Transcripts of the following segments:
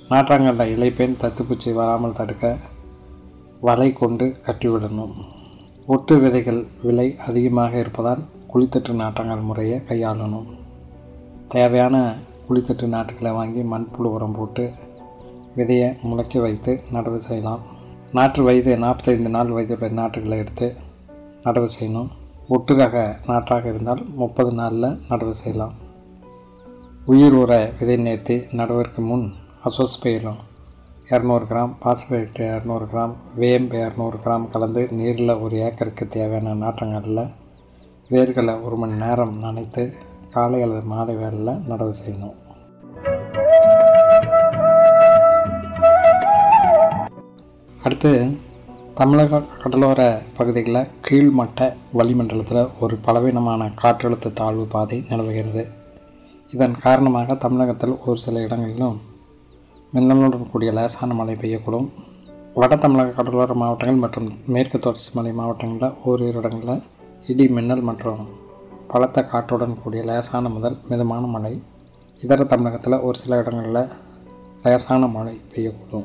நாற்றாங்கல்ல இலைப்பெண் தத்துப்பூச்சி வராமல் தடுக்க வலை கொண்டு கட்டிவிடணும் ஒட்டு விதைகள் விலை அதிகமாக இருப்பதால் குளித்தட்டு நாற்றங்கள் முறையை கையாளணும் தேவையான குளித்தட்டு நாற்றுகளை வாங்கி மண்புழு உரம் போட்டு விதையை முளைக்க வைத்து நடவு செய்யலாம் நாற்று வயது நாற்பத்தைந்து நாள் வயதுடைய நாற்றுகளை எடுத்து நடவு செய்யணும் ஒட்டு ரக நாற்றாக இருந்தால் முப்பது நாளில் நடவு செய்யலாம் உயிர் உர விதை நேர்த்தி நடவதற்கு முன் அசோஸ்பெயிலும் இரநூறு கிராம் பாஸ்பேட் இரநூறு கிராம் வேம்பு இரநூறு கிராம் கலந்து நீரில் ஒரு ஏக்கருக்கு தேவையான நாற்றங்களில் வேர்களை ஒரு மணி நேரம் நனைத்து காலை அல்லது மாலை வேளையில் நடவு செய்யணும் அடுத்து தமிழக கடலோர பகுதிகளில் கீழ்மட்ட வளிமண்டலத்தில் ஒரு பலவீனமான காற்றழுத்த தாழ்வு பாதை நிலவுகிறது இதன் காரணமாக தமிழகத்தில் ஒரு சில இடங்களிலும் மின்னலுடன் கூடிய லேசான மழை பெய்யக்கூடும் வட தமிழக கடலோர மாவட்டங்கள் மற்றும் மேற்கு தொடர்ச்சி மலை மாவட்டங்களில் ஓரிரு இடங்களில் இடி மின்னல் மற்றும் பலத்த காற்றுடன் கூடிய லேசான முதல் மிதமான மழை இதர தமிழகத்தில் ஒரு சில இடங்களில் லேசான மழை பெய்யக்கூடும்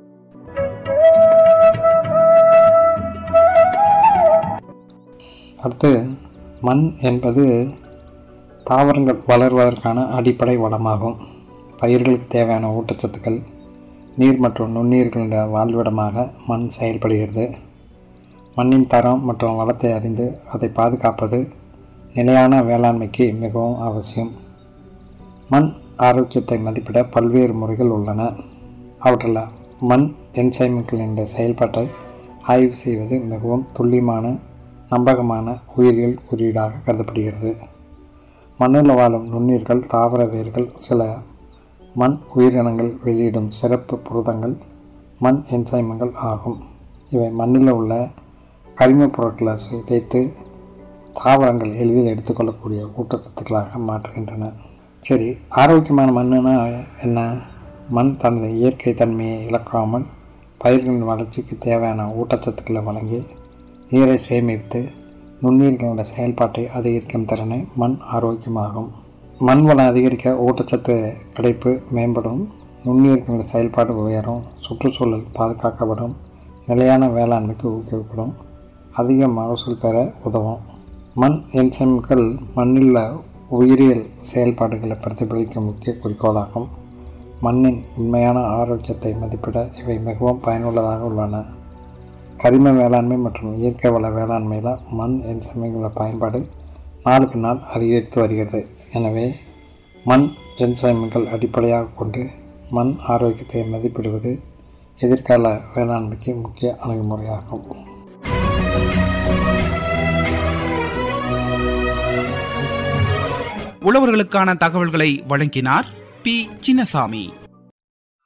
அடுத்து மண் என்பது தாவரங்கள் வளர்வதற்கான அடிப்படை வளமாகும் பயிர்களுக்கு தேவையான ஊட்டச்சத்துக்கள் நீர் மற்றும் நுண்ணுயிர்களுடைய வாழ்விடமாக மண் செயல்படுகிறது மண்ணின் தரம் மற்றும் வளத்தை அறிந்து அதை பாதுகாப்பது நிலையான வேளாண்மைக்கு மிகவும் அவசியம் மண் ஆரோக்கியத்தை மதிப்பிட பல்வேறு முறைகள் உள்ளன அவற்றில் மண் என்சைம்களின் செயல்பாட்டை ஆய்வு செய்வது மிகவும் துல்லியமான நம்பகமான உயிரியல் குறியீடாக கருதப்படுகிறது மண்ணில் வாழும் நுண்ணீர்கள் தாவர வேர்கள் சில மண் உயிரினங்கள் வெளியிடும் சிறப்பு புரதங்கள் மண் என்சைம்கள் ஆகும் இவை மண்ணில் உள்ள கரிமப் பொருட்களை சிதைத்து தாவரங்கள் எளிதில் எடுத்துக்கொள்ளக்கூடிய ஊட்டச்சத்துக்களாக மாற்றுகின்றன சரி ஆரோக்கியமான மண்ணுனா என்ன மண் தனது இயற்கை தன்மையை இழக்காமல் பயிர்களின் வளர்ச்சிக்கு தேவையான ஊட்டச்சத்துக்களை வழங்கி நீரை சேமித்து நுண்ணுயிர்களோட செயல்பாட்டை அதிகரிக்கும் திறனை மண் ஆரோக்கியமாகும் மண் வளம் அதிகரிக்க ஊட்டச்சத்து கிடைப்பு மேம்படும் நுண்ணுயிர்களோட செயல்பாடு உயரும் சுற்றுச்சூழல் பாதுகாக்கப்படும் நிலையான வேளாண்மைக்கு ஊக்குவிக்கப்படும் அதிக மகசூல் பெற உதவும் மண் என்சைம்கள் மண்ணில் உயிரியல் செயல்பாடுகளை பிரதிபலிக்கும் முக்கிய குறிக்கோளாகும் மண்ணின் உண்மையான ஆரோக்கியத்தை மதிப்பிட இவை மிகவும் பயனுள்ளதாக உள்ளன கரிம வேளாண்மை மற்றும் இயற்கை வள வேளாண்மையில் மண் என்சைம்களோட பயன்பாடு நாளுக்கு நாள் அதிகரித்து வருகிறது எனவே மண் என்சைம்கள் அடிப்படையாக கொண்டு மண் ஆரோக்கியத்தை மதிப்பிடுவது எதிர்கால வேளாண்மைக்கு முக்கிய அணுகுமுறையாகும் உழவர்களுக்கான தகவல்களை வழங்கினார் பி சின்னசாமி